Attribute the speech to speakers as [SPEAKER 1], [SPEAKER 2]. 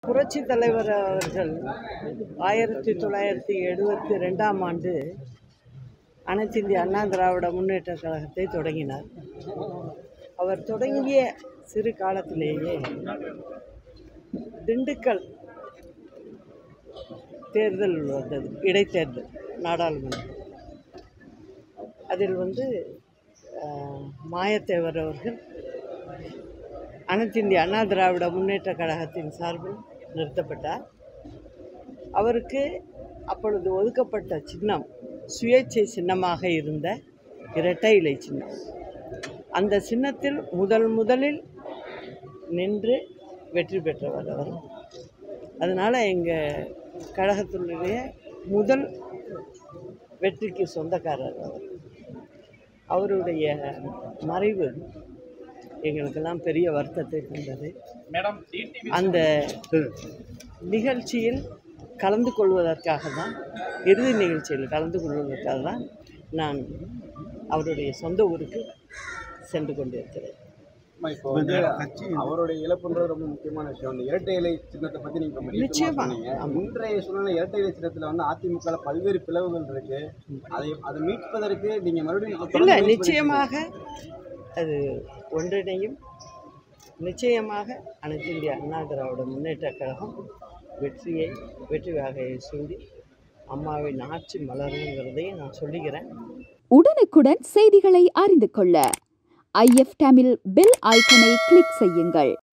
[SPEAKER 1] புரட்சி தலைவர் அவர்கள் ஆயிரத்தி தொள்ளாயிரத்தி எழுபத்தி ரெண்டாம் ஆண்டு அனைத்து இந்திய அண்ணா திராவிட முன்னேற்ற கழகத்தை தொடங்கினார் அவர் தொடங்கிய சிறு காலத்திலேயே திண்டுக்கல் தேர்தல் வந்தது இடைத்தேர்தல் நாடாளுமன்றம் அதில் வந்து அஹ், மாயத்தேவர் அவர்கள் அனைத்து இந்திய அண்ணா திராவிட முன்னேற்ற கழகத்தின் சார்பில் நிறுத்தப்பட்டார் அவருக்கு அப்பொழுது ஒதுக்கப்பட்ட சின்னம் சுயேட்சை சின்னமாக இருந்த இரட்டை இலை சின்னம் அந்த சின்னத்தில் முதல் முதலில் நின்று வெற்றி பெற்றவர் அவர் அதனால் எங்கள் கழகத்தினுடைய முதல் வெற்றிக்கு சொந்தக்காரர் அவர் அவருடைய மறைவு எங்களுக்கெல்லாம் பெரிய வருத்தத்தை தந்தது
[SPEAKER 2] மேடம் டிடிவி
[SPEAKER 1] அந்த நிகழ்ச்சியில் கலந்து கொள்வதற்காக தான் இறுதி நிகழ்ச்சியில் கலந்து கொள்வதற்காக தான் நான் அவருடைய சொந்த ஊருக்கு சென்று கொண்டிருக்கிறேன்
[SPEAKER 3] ஆமா, இப்போ வந்து அவருடைய இழப்புன்றது ரொம்ப முக்கியமான விஷயம் இந்த இரட்டை இலை சின்னத்தை பத்தி நீங்க ரொம்ப நெருக்கமா
[SPEAKER 1] நிச்சயமா.
[SPEAKER 3] சொன்னீங்க.
[SPEAKER 1] ஆமா.
[SPEAKER 3] இன்றைய சூழ்நிலை இரட்டை இலை சின்னத்துல வந்து அதிமுக பல்வேறு பிளவுகள் இருக்கு அதை அதை மீட்பதற்கு நீங்க மறுபடியும் தொடர்ந்து
[SPEAKER 1] இல்லை
[SPEAKER 3] முயற்சி
[SPEAKER 1] நிச்சயமாக அது ஒன்றிணையும் நிச்சயமாக அனைத்து இந்திய அண்ணா திராவிட முன்னேற்ற கழகம் வெற்றியை வெற்றி வகையை சூடி அம்மாவின் ஆட்சி மலருங்கிறதையும் நான் சொல்லுகிறேன்
[SPEAKER 4] உடனுக்குடன் செய்திகளை அறிந்து கொள்ள ஐஎஃப் தமிழ் பெல் ஐக்கனை கிளிக் செய்யுங்கள்